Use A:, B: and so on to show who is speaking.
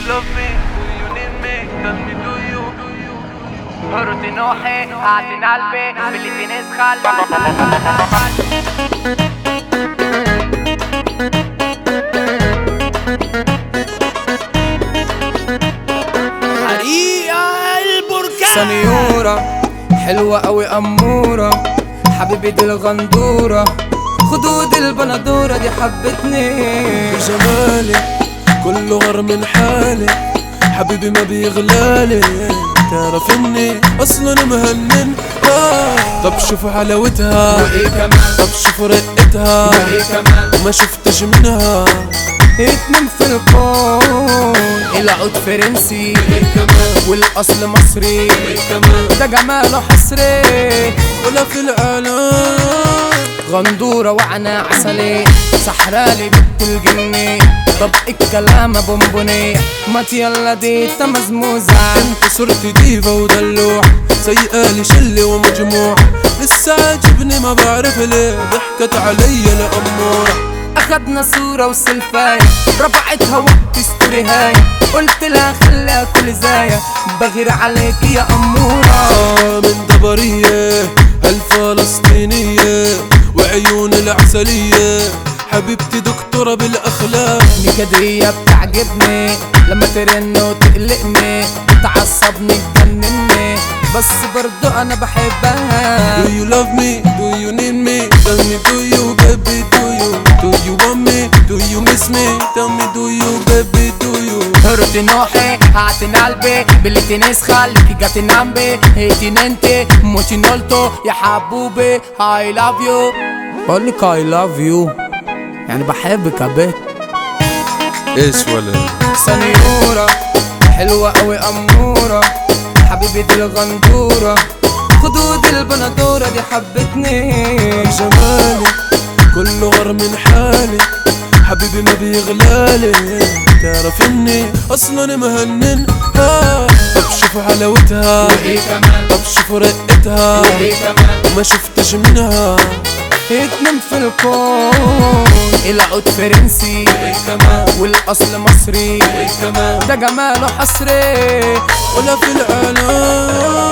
A: love me? Do you need me? Tell me do you?
B: هرتي نوحي اعتن قلبي باللي تنسخل
C: حريقة البركان
D: سنيورة حلوة أوي أمورة حبيبي دي الغندورة خدود البندورة دي حبتني
C: جمالي كله غر من حالي حبيبي ما بيغلالي تعرف اني اصلا مهنن آه. طب شوف حلاوتها
D: وإيه كمان
C: طب شوف رقتها
D: وإيه كمان
C: وما شفتش منها
D: اتنين في الكون العود فرنسي
C: وإيه كمان
D: والأصل مصري
C: وإيه كمان
D: ده جماله حصري
C: ولا في العالم
D: غندورة وعنا عسلي سحرالي بنت الجني طب الكلام بونبوني ما يلا دي مزموزة
C: انت صرت ديفا ودلوع سيئة شلة ومجموع لسه عاجبني ما بعرف ليه ضحكت علي الأمورة
D: اخدنا صورة وسلفاية رفعتها وقت ستوريهاي قلت لها خليها كل زايا بغير عليك يا أمورة
C: آه من دبرية الفلسطينية وعيون العسلية حبيبتي دكتورة بالأخلاق
D: نكدية بتعجبني لما ترن وتقلقني بتعصبني تجنني بس برضو انا بحبها
C: Do you love me? Do you need me? Tell me do you baby do you? Do you want me? Do you miss me? Tell me do you baby do you?
D: هرتي نوحي اعتن قلبي باللي تنسخة لكي جاتي نامبي هيتي ننتي موتي نولتو يا حبوبي I love you بقولك I love you يعني بحبك يا بت
C: ايش ولا
D: سنيورة حلوة أوي أمورة حبيبي دي الغندورة خدود البندورة دي حبتني
C: جمالي كله غر من حالي حبيبي ما بيغلالي تعرف اني اصلا مهنن آه. طب شوف حلاوتها
D: كمان
C: طب شوف رقتها
D: كمان
C: وما شفتش منها
D: اتنين في الكون العود فرنسي
C: كمان
D: والأصل مصري
C: كمان
D: ده جماله حصري
C: ولا في العالم